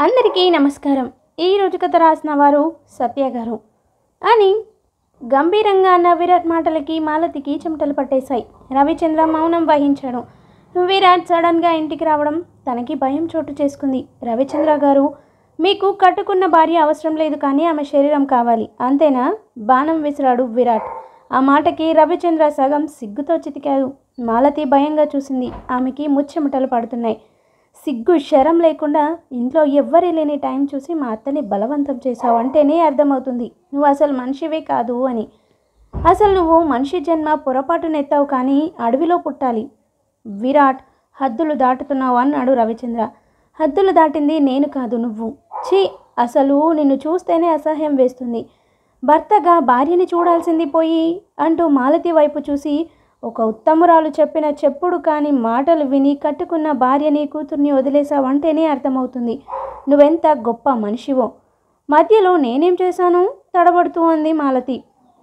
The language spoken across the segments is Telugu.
అందరికీ నమస్కారం ఈ రోజు కథ రాసిన వారు సత్య గారు అని గంభీరంగా అన్న విరాట్ మాటలకి మాలతికి చెమటలు పట్టేశాయి రవిచంద్ర మౌనం వహించాడు విరాట్ సడన్గా ఇంటికి రావడం తనకి భయం చోటు చేసుకుంది రవిచంద్ర గారు మీకు కట్టుకున్న భార్య అవసరం లేదు కానీ ఆమె శరీరం కావాలి అంతేనా బాణం విసిరాడు విరాట్ ఆ మాటకి రవిచంద్ర సగం సిగ్గుతో చితికాడు మాలతి భయంగా చూసింది ఆమెకి ముచ్చెమటలు పడుతున్నాయి సిగ్గు శరం లేకుండా ఇంట్లో ఎవ్వరే లేని టైం చూసి మా అత్తని బలవంతం చేశావు అంటేనే అర్థమవుతుంది నువ్వు అసలు మనిషివే కాదు అని అసలు నువ్వు మనిషి జన్మ పొరపాటునెత్తావు కానీ అడవిలో పుట్టాలి విరాట్ హద్దులు దాటుతున్నావు అన్నాడు రవిచంద్ర హద్దులు దాటింది నేను కాదు నువ్వు ఛీ అసలు నిన్ను చూస్తేనే అసహ్యం వేస్తుంది భర్తగా భార్యని చూడాల్సింది పోయి అంటూ మాలతి వైపు చూసి ఒక ఉత్తమురాలు చెప్పిన చెప్పుడు కాని మాటలు విని కట్టుకున్న భార్యని కూతుర్ని వదిలేసావంటేనే అర్థమవుతుంది నువ్వెంత గొప్ప మనిషివో మధ్యలో నేనేం చేశాను తడబడుతూ అంది మాలతి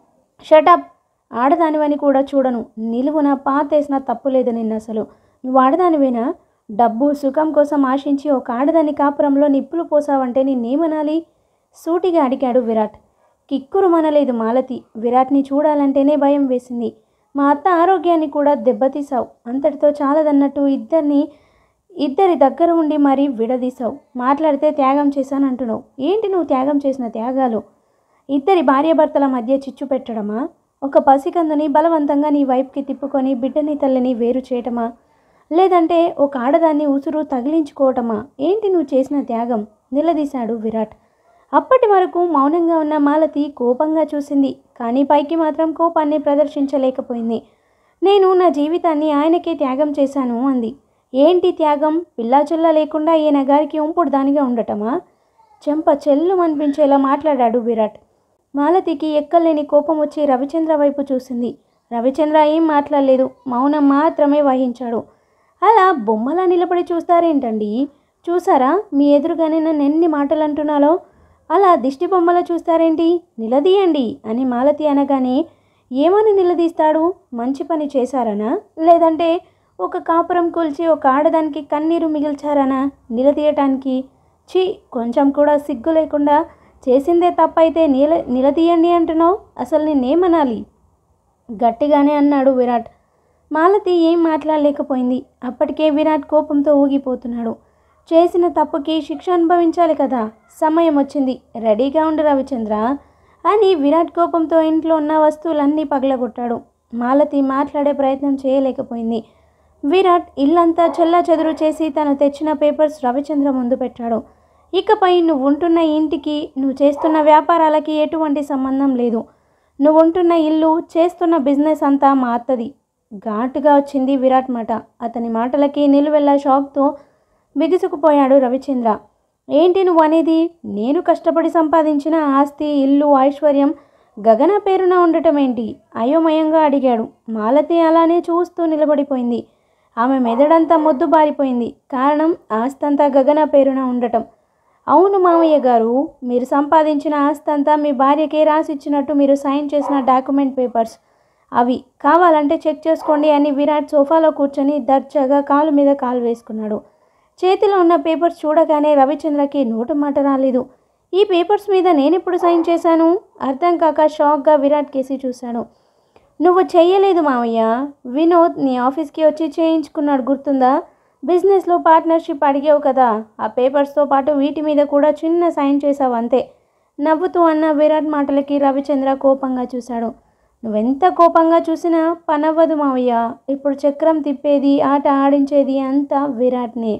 షటప్ ఆడదానివని కూడా చూడను నిలువున పాతేసిన తప్పు లేదు నిన్న అసలు నువ్వు ఆడదానివేనా డబ్బు సుఖం కోసం ఆశించి ఒక ఆడదాని కాపురంలో నిప్పులు పోసావంటే నిన్నేమనాలి సూటిగా అడిగాడు విరాట్ కిక్కురు మనలేదు మాలతి విరాట్ని చూడాలంటేనే భయం వేసింది మా అత్త ఆరోగ్యాన్ని కూడా దెబ్బతీసావు అంతటితో చాలదన్నట్టు ఇద్దరిని ఇద్దరి దగ్గర ఉండి మరీ విడదీశావు మాట్లాడితే త్యాగం చేశానంటున్నావు ఏంటి నువ్వు త్యాగం చేసిన త్యాగాలు ఇద్దరి భార్యాభర్తల మధ్య చిచ్చు పెట్టడమా ఒక పసికందుని బలవంతంగా నీ వైపుకి తిప్పుకొని బిడ్డని తల్లిని వేరు చేయటమా లేదంటే ఒక ఆడదాన్ని ఉసురు తగిలించుకోవటమా ఏంటి నువ్వు చేసిన త్యాగం నిలదీశాడు విరాట్ అప్పటి వరకు మౌనంగా ఉన్న మాలతి కోపంగా చూసింది కానీ పైకి మాత్రం కోపాన్ని ప్రదర్శించలేకపోయింది నేను నా జీవితాన్ని ఆయనకే త్యాగం చేశాను అంది ఏంటి త్యాగం పిల్లాచుల్ల లేకుండా ఈయన గారికి ఉంపుడు దానిగా ఉండటమా చెంప చెల్లు అనిపించేలా మాట్లాడాడు విరాట్ మాలతికి ఎక్కలేని కోపం వచ్చి రవిచంద్ర వైపు చూసింది రవిచంద్ర ఏం మాట్లాడలేదు మౌనం మాత్రమే వహించాడు అలా బొమ్మలా నిలబడి చూస్తారేంటండి చూసారా మీ ఎదురుగానే నన్ను ఎన్ని మాటలు అంటున్నాలో అలా దిష్టి బొమ్మలా చూస్తారేంటి నిలదీయండి అని మాలతి అనగానే ఏమని నిలదీస్తాడు మంచి పని చేశారనా లేదంటే ఒక కాపురం కూల్చి ఒక ఆడదానికి కన్నీరు మిగిల్చారనా నిలదీయటానికి ఛీ కొంచెం కూడా సిగ్గు లేకుండా చేసిందే తప్పైతే నిల నిలదీయండి అంటున్నావు అసలు నిన్నేమనాలి గట్టిగానే అన్నాడు విరాట్ మాలతి ఏం మాట్లాడలేకపోయింది అప్పటికే విరాట్ కోపంతో ఊగిపోతున్నాడు చేసిన తప్పుకి శిక్ష అనుభవించాలి కదా సమయం వచ్చింది రెడీగా ఉండు రవిచంద్ర అని విరాట్ కోపంతో ఇంట్లో ఉన్న వస్తువులన్నీ పగలగొట్టాడు మాలతి మాట్లాడే ప్రయత్నం చేయలేకపోయింది విరాట్ ఇల్లంతా చెల్లా చెదురు చేసి తను తెచ్చిన పేపర్స్ రవిచంద్ర ముందు పెట్టాడు ఇకపై నువ్వు ఉంటున్న ఇంటికి నువ్వు చేస్తున్న వ్యాపారాలకి ఎటువంటి సంబంధం లేదు నువ్వు ఉంటున్న ఇల్లు చేస్తున్న బిజినెస్ అంతా మా అత్తది ఘాటుగా వచ్చింది విరాట్ మాట అతని మాటలకి నిలువెల్లా షాక్తో బిగుసుకుపోయాడు రవిచంద్ర ఏంటి నువ్వు అనేది నేను కష్టపడి సంపాదించిన ఆస్తి ఇల్లు ఐశ్వర్యం గగన పేరున ఉండటం ఏంటి అయోమయంగా అడిగాడు మాలతి అలానే చూస్తూ నిలబడిపోయింది ఆమె మెదడంతా మొద్దు బారిపోయింది కారణం ఆస్తంతా గగన పేరున ఉండటం అవును మామయ్య గారు మీరు సంపాదించిన ఆస్తంతా మీ భార్యకే రాసిచ్చినట్టు మీరు సైన్ చేసిన డాక్యుమెంట్ పేపర్స్ అవి కావాలంటే చెక్ చేసుకోండి అని విరాట్ సోఫాలో కూర్చొని దర్జాగా కాలు మీద కాలు వేసుకున్నాడు చేతిలో ఉన్న పేపర్స్ చూడగానే రవిచంద్రకి నోటు మాట రాలేదు ఈ పేపర్స్ మీద నేనెప్పుడు సైన్ చేశాను అర్థం కాక షాక్గా విరాట్ కేసి చూశాడు నువ్వు చెయ్యలేదు మావయ్య వినోద్ నీ ఆఫీస్కి వచ్చి చేయించుకున్నాడు గుర్తుందా బిజినెస్లో పార్ట్నర్షిప్ అడిగావు కదా ఆ పేపర్స్తో పాటు వీటి మీద కూడా చిన్న సైన్ చేసావు అంతే నవ్వుతూ అన్న విరాట్ మాటలకి రవిచంద్ర కోపంగా చూశాడు నువ్వెంత కోపంగా చూసినా పనవ్వదు మావయ్య ఇప్పుడు చక్రం తిప్పేది ఆట ఆడించేది అంతా విరాట్నే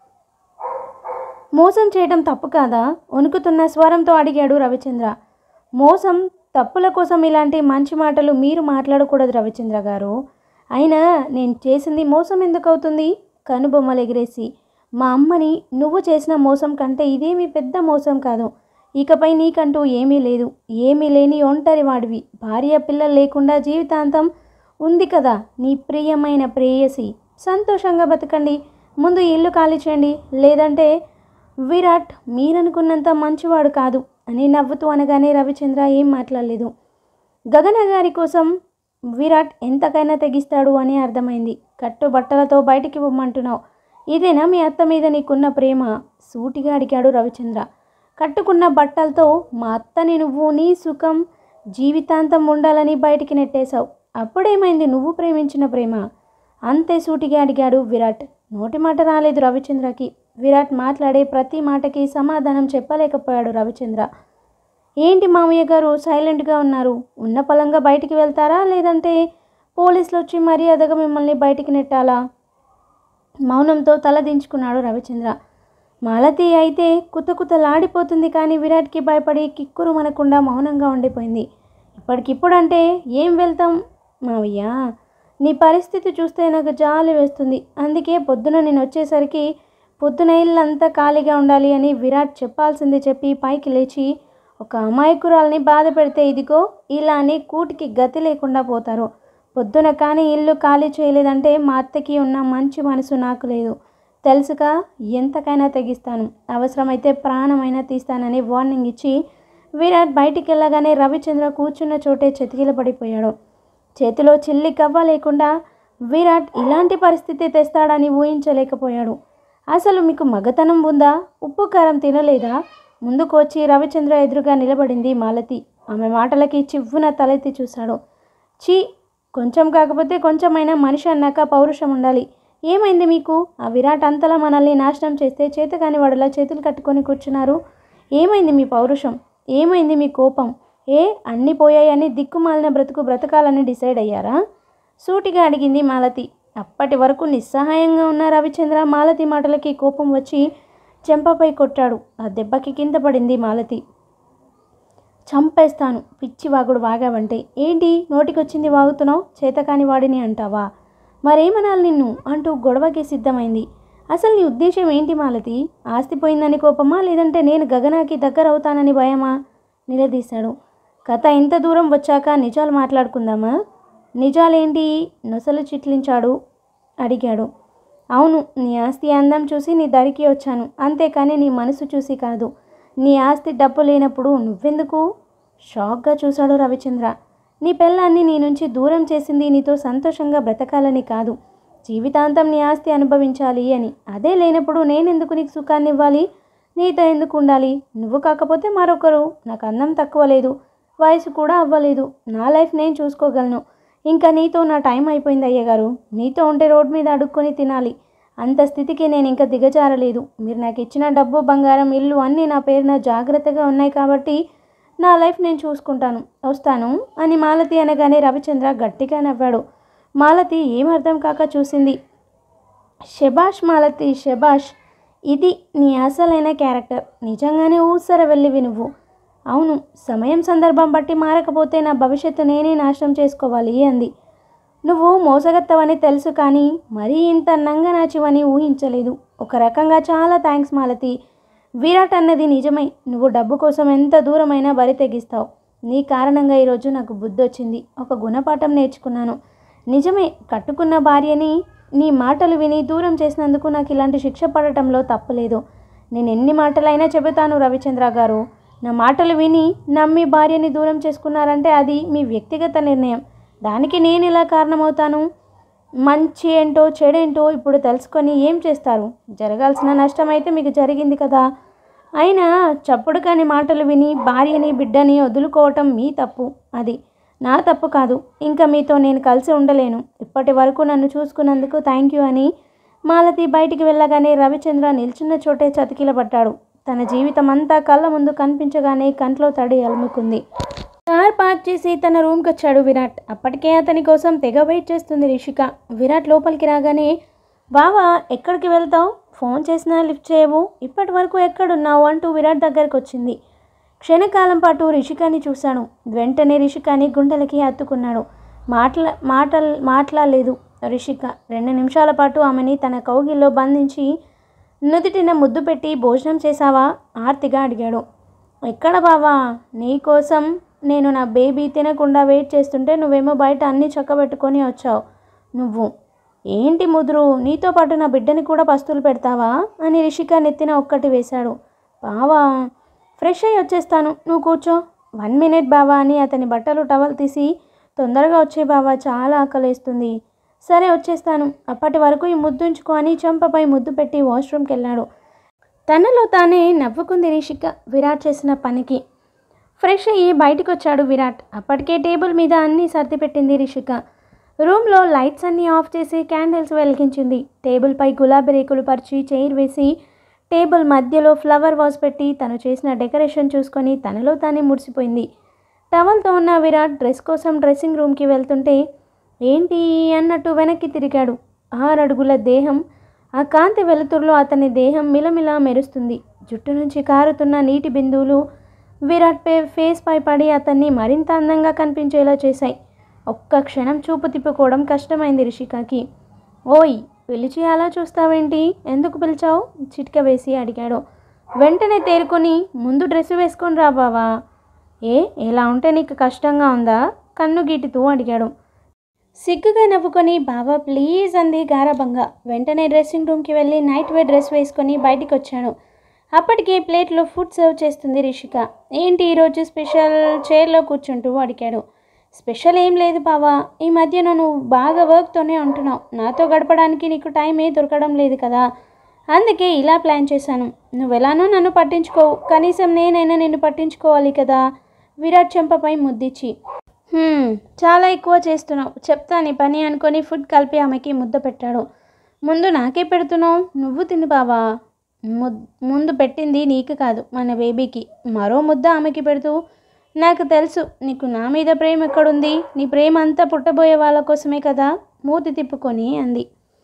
మోసం చేయడం తప్పు కాదా వణుకుతున్న స్వరంతో అడిగాడు రవిచంద్ర మోసం తప్పుల కోసం ఇలాంటి మంచి మాటలు మీరు మాట్లాడకూడదు రవిచంద్ర గారు అయినా నేను చేసింది మోసం ఎందుకు అవుతుంది కనుబొమ్మలు ఎగిరేసి మా అమ్మని నువ్వు చేసిన మోసం కంటే ఇదేమీ పెద్ద మోసం కాదు ఇకపై నీకంటూ ఏమీ లేదు ఏమీ లేని ఒంటరి వాడివి భార్య పిల్లలు లేకుండా జీవితాంతం ఉంది కదా నీ ప్రియమైన ప్రేయసి సంతోషంగా బతకండి ముందు ఇల్లు ఖాళీ చేయండి లేదంటే విరాట్ మీరనుకున్నంత మంచివాడు కాదు అని నవ్వుతూ అనగానే రవిచంద్ర ఏం మాట్లాడలేదు గగన గారి కోసం విరాట్ ఎంతకైనా తెగిస్తాడు అని అర్థమైంది కట్టుబట్టలతో బయటికి పొమ్మంటున్నావు ఇదేనా మీ అత్త మీద నీకున్న ప్రేమ సూటిగా అడిగాడు రవిచంద్ర కట్టుకున్న బట్టలతో మా అత్తని నువ్వు నీ సుఖం జీవితాంతం ఉండాలని బయటికి నెట్టేశావు అప్పుడేమైంది నువ్వు ప్రేమించిన ప్రేమ అంతే సూటిగా అడిగాడు విరాట్ నోటి మాట రాలేదు రవిచంద్రకి విరాట్ మాట్లాడే ప్రతి మాటకి సమాధానం చెప్పలేకపోయాడు రవిచంద్ర ఏంటి మామయ్య గారు సైలెంట్గా ఉన్నారు ఉన్న పలంగా బయటికి వెళ్తారా లేదంటే పోలీసులు వచ్చి మర్యాదగా మిమ్మల్ని బయటికి నెట్టాలా మౌనంతో తలదించుకున్నాడు రవిచంద్ర మాలతి అయితే కుతకుతలాడిపోతుంది కానీ విరాట్కి భయపడి కిక్కురు మనకుండా మౌనంగా ఉండిపోయింది ఇప్పటికిప్పుడు అంటే ఏం వెళ్తాం మావయ్య నీ పరిస్థితి చూస్తే నాకు జాలి వేస్తుంది అందుకే పొద్దున నేను వచ్చేసరికి పొద్దున ఇల్లంతా ఖాళీగా ఉండాలి అని విరాట్ చెప్పాల్సింది చెప్పి పైకి లేచి ఒక అమాయకురాల్ని బాధ పెడితే ఇదిగో ఇలా అని కూటికి గతి లేకుండా పోతారు పొద్దున కానీ ఇల్లు ఖాళీ చేయలేదంటే మా అత్తకి ఉన్న మంచి మనసు నాకు లేదు తెలుసుగా ఎంతకైనా తెగిస్తాను అవసరమైతే ప్రాణమైనా తీస్తానని వార్నింగ్ ఇచ్చి విరాట్ బయటికి వెళ్ళగానే రవిచంద్ర కూర్చున్న చోటే చతికిల పడిపోయాడు చేతిలో చిల్లి కవ్వ లేకుండా విరాట్ ఇలాంటి పరిస్థితి తెస్తాడని ఊహించలేకపోయాడు అసలు మీకు మగతనం ఉందా ఉప్పు కారం తినలేదా ముందుకు వచ్చి రవిచంద్ర ఎదురుగా నిలబడింది మాలతి ఆమె మాటలకి చివ్వున తలెత్తి చూశాడు చీ కొంచెం కాకపోతే కొంచెమైనా మనిషి అన్నాక పౌరుషం ఉండాలి ఏమైంది మీకు ఆ విరాట్ అంతలా మనల్ని నాశనం చేస్తే చేతకాని వాడులా చేతులు కట్టుకొని కూర్చున్నారు ఏమైంది మీ పౌరుషం ఏమైంది మీ కోపం ఏ అన్నీ పోయాయని దిక్కుమాలిన బ్రతుకు బ్రతకాలని డిసైడ్ అయ్యారా సూటిగా అడిగింది మాలతి అప్పటి వరకు నిస్సహాయంగా ఉన్న రవిచంద్ర మాలతి మాటలకి కోపం వచ్చి చెంపపై కొట్టాడు ఆ దెబ్బకి కింద పడింది మాలతి చంపేస్తాను పిచ్చి వాగుడు వాగావంటే ఏంటి నోటికొచ్చింది వాగుతున్నావు చేతకాని వాడిని అంటావా మరేమనాలి నిన్ను అంటూ గొడవకి సిద్ధమైంది అసలు నీ ఉద్దేశం ఏంటి మాలతి ఆస్తి పోయిందని కోపమా లేదంటే నేను గగనాకి దగ్గర అవుతానని భయమా నిలదీశాడు కథ ఇంత దూరం వచ్చాక నిజాలు మాట్లాడుకుందామా నిజాలేంటి నొసలు చిట్లించాడు అడిగాడు అవును నీ ఆస్తి అందం చూసి నీ దరికి వచ్చాను అంతేకాని నీ మనసు చూసి కాదు నీ ఆస్తి డబ్బు లేనప్పుడు నువ్వెందుకు షాక్గా చూశాడు రవిచంద్ర నీ పెళ్ళాన్ని నీ నుంచి దూరం చేసింది నీతో సంతోషంగా బ్రతకాలని కాదు జీవితాంతం నీ ఆస్తి అనుభవించాలి అని అదే లేనప్పుడు నేనెందుకు నీకు సుఖాన్ని ఇవ్వాలి నీతో ఎందుకు ఉండాలి నువ్వు కాకపోతే మరొకరు నాకు అందం తక్కువ లేదు వయసు కూడా అవ్వలేదు నా లైఫ్ నేను చూసుకోగలను ఇంకా నీతో నా టైం అయిపోయింది అయ్యగారు నీతో ఉంటే రోడ్ మీద అడుక్కొని తినాలి అంత స్థితికి నేను ఇంకా దిగజారలేదు మీరు నాకు ఇచ్చిన డబ్బు బంగారం ఇల్లు అన్నీ నా పేరున జాగ్రత్తగా ఉన్నాయి కాబట్టి నా లైఫ్ నేను చూసుకుంటాను వస్తాను అని మాలతి అనగానే రవిచంద్ర గట్టిగా నవ్వాడు మాలతి ఏం అర్థం కాక చూసింది శబాష్ మాలతి శబాష్ ఇది నీ అసలైన క్యారెక్టర్ నిజంగానే ఊసర వెళ్ళివి నువ్వు అవును సమయం సందర్భం బట్టి మారకపోతే నా భవిష్యత్తు నేనే నాశనం చేసుకోవాలి అంది నువ్వు మోసగత్తవని తెలుసు కానీ మరీ ఇంత నంగనాచివని ఊహించలేదు ఒక రకంగా చాలా థ్యాంక్స్ మాలతి విరాట్ అన్నది నిజమై నువ్వు డబ్బు కోసం ఎంత దూరమైనా బరి తెగిస్తావు నీ కారణంగా ఈరోజు నాకు బుద్ధి వచ్చింది ఒక గుణపాఠం నేర్చుకున్నాను నిజమే కట్టుకున్న భార్యని నీ మాటలు విని దూరం చేసినందుకు నాకు ఇలాంటి శిక్ష పడటంలో తప్పులేదు నేను ఎన్ని మాటలైనా చెబుతాను రవిచంద్ర గారు నా మాటలు విని నమ్మి భార్యని దూరం చేసుకున్నారంటే అది మీ వ్యక్తిగత నిర్ణయం దానికి నేను ఇలా కారణమవుతాను మంచి ఏంటో చెడేంటో ఇప్పుడు తెలుసుకొని ఏం చేస్తారు జరగాల్సిన నష్టం అయితే మీకు జరిగింది కదా అయినా చప్పుడు కాని మాటలు విని భార్యని బిడ్డని వదులుకోవటం మీ తప్పు అది నా తప్పు కాదు ఇంకా మీతో నేను కలిసి ఉండలేను ఇప్పటి వరకు నన్ను చూసుకున్నందుకు థ్యాంక్ యూ అని మాలతి బయటికి వెళ్ళగానే రవిచంద్ర నిల్చున్న చోటే చతికిలబడ్డాడు తన జీవితం అంతా కళ్ళ ముందు కనిపించగానే కంట్లో తడి అలుముకుంది కార్ పార్క్ చేసి తన రూమ్కి వచ్చాడు విరాట్ అప్పటికే అతని కోసం తెగ వెయిట్ చేస్తుంది రిషిక విరాట్ లోపలికి రాగానే బావా ఎక్కడికి వెళ్తావు ఫోన్ చేసినా లిఫ్ట్ చేయవు ఇప్పటి వరకు ఎక్కడున్నావు అంటూ విరాట్ దగ్గరికి వచ్చింది క్షణకాలం పాటు రిషికాని చూశాడు వెంటనే రిషికాని గుండెలకి హత్తుకున్నాడు మాట్లా మాటల్ మాట్లాడలేదు రిషిక రెండు నిమిషాల పాటు ఆమెని తన కౌగిల్లో బంధించి నుదుటిన ముద్దు పెట్టి భోజనం చేశావా ఆర్తిగా అడిగాడు ఎక్కడ బావా నీకోసం నేను నా బేబీ తినకుండా వెయిట్ చేస్తుంటే నువ్వేమో బయట అన్నీ చక్కబెట్టుకొని వచ్చావు నువ్వు ఏంటి ముదురు నీతో పాటు నా బిడ్డని కూడా పస్తులు పెడతావా అని రిషిక నెత్తిన ఒక్కటి వేశాడు బావా ఫ్రెష్ అయ్యి వచ్చేస్తాను నువ్వు కూర్చో వన్ మినిట్ బావా అని అతని బట్టలు టవల్ తీసి తొందరగా వచ్చే బావా చాలా ఆకలేస్తుంది సరే వచ్చేస్తాను అప్పటి వరకు ఈ ముద్దుంచుకో అని చెంపపై ముద్దు పెట్టి వాష్రూమ్కి వెళ్ళాడు తనలో తానే నవ్వుకుంది రిషిక విరాట్ చేసిన పనికి ఫ్రెష్ అయ్యి బయటకు వచ్చాడు విరాట్ అప్పటికే టేబుల్ మీద అన్నీ సర్ది పెట్టింది రిషిక రూమ్లో లైట్స్ అన్నీ ఆఫ్ చేసి క్యాండిల్స్ వెలిగించింది టేబుల్పై గులాబీ రేకులు పరిచి చైర్ వేసి టేబుల్ మధ్యలో ఫ్లవర్ వాజ్ పెట్టి తను చేసిన డెకరేషన్ చూసుకొని తనలో తానే మురిసిపోయింది టవల్తో ఉన్న విరాట్ డ్రెస్ కోసం డ్రెస్సింగ్ రూమ్కి వెళ్తుంటే ఏంటి అన్నట్టు వెనక్కి తిరిగాడు ఆరడుగుల దేహం ఆ కాంతి వెలుతురులో అతని దేహం మిలమిలా మెరుస్తుంది జుట్టు నుంచి కారుతున్న నీటి బిందువులు విరాట్ పే ఫేస్ పై పడి అతన్ని మరింత అందంగా కనిపించేలా చేశాయి ఒక్క క్షణం చూపు తిప్పుకోవడం కష్టమైంది రిషికాకి ఓయ్ పిలిచి అలా చూస్తావేంటి ఎందుకు పిలిచావు చిటిక వేసి అడిగాడు వెంటనే తేరుకొని ముందు డ్రెస్ వేసుకొని రా బావా ఏ ఇలా ఉంటే నీకు కష్టంగా ఉందా కన్ను గీటుతూ అడిగాడు సిగ్గుగా నవ్వుకొని బావా ప్లీజ్ అంది గారాబంగా వెంటనే డ్రెస్సింగ్ రూమ్కి వెళ్ళి నైట్ వేర్ డ్రెస్ వేసుకొని బయటికి వచ్చాడు అప్పటికే ప్లేట్లో ఫుడ్ సర్వ్ చేస్తుంది రిషిక ఏంటి ఈరోజు స్పెషల్ చైర్లో కూర్చుంటూ అడిగాడు స్పెషల్ ఏం లేదు బావా ఈ మధ్య నువ్వు బాగా వర్క్తోనే ఉంటున్నావు నాతో గడపడానికి నీకు టైమే దొరకడం లేదు కదా అందుకే ఇలా ప్లాన్ చేశాను నువ్వు ఎలానో నన్ను పట్టించుకోవు కనీసం నేనైనా నిన్ను పట్టించుకోవాలి కదా విరాట్ చెంపపై ముద్దిచ్చి "హ్మ్, చాలా ఎక్కువ చేస్తున్నావు చెప్తా నీ పని అనుకొని ఫుడ్ కలిపి ఆమెకి ముద్ద పెట్టాడు ముందు నాకే పెడుతున్నావు నువ్వు తిని బావా ముద్ ముందు పెట్టింది నీకు కాదు మన బేబీకి మరో ముద్ద ఆమెకి పెడుతూ నాకు తెలుసు నీకు నా మీద ప్రేమ ఎక్కడుంది నీ ప్రేమ అంతా పుట్టబోయే వాళ్ళ కోసమే కదా మూతి తిప్పుకొని అంది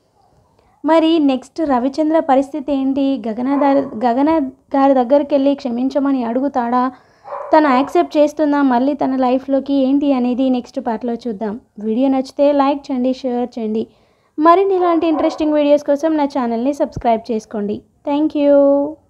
మరి నెక్స్ట్ రవిచంద్ర పరిస్థితి ఏంటి గగన దారి- గగన గారి దగ్గరికి వెళ్ళి క్షమించమని అడుగుతాడా తను యాక్సెప్ట్ చేస్తుందా మళ్ళీ తన లైఫ్లోకి ఏంటి అనేది నెక్స్ట్ పార్ట్లో చూద్దాం వీడియో నచ్చితే లైక్ చేయండి షేర్ చేయండి మరిన్ని ఇలాంటి ఇంట్రెస్టింగ్ వీడియోస్ కోసం నా ఛానల్ని సబ్స్క్రైబ్ చేసుకోండి థ్యాంక్ యూ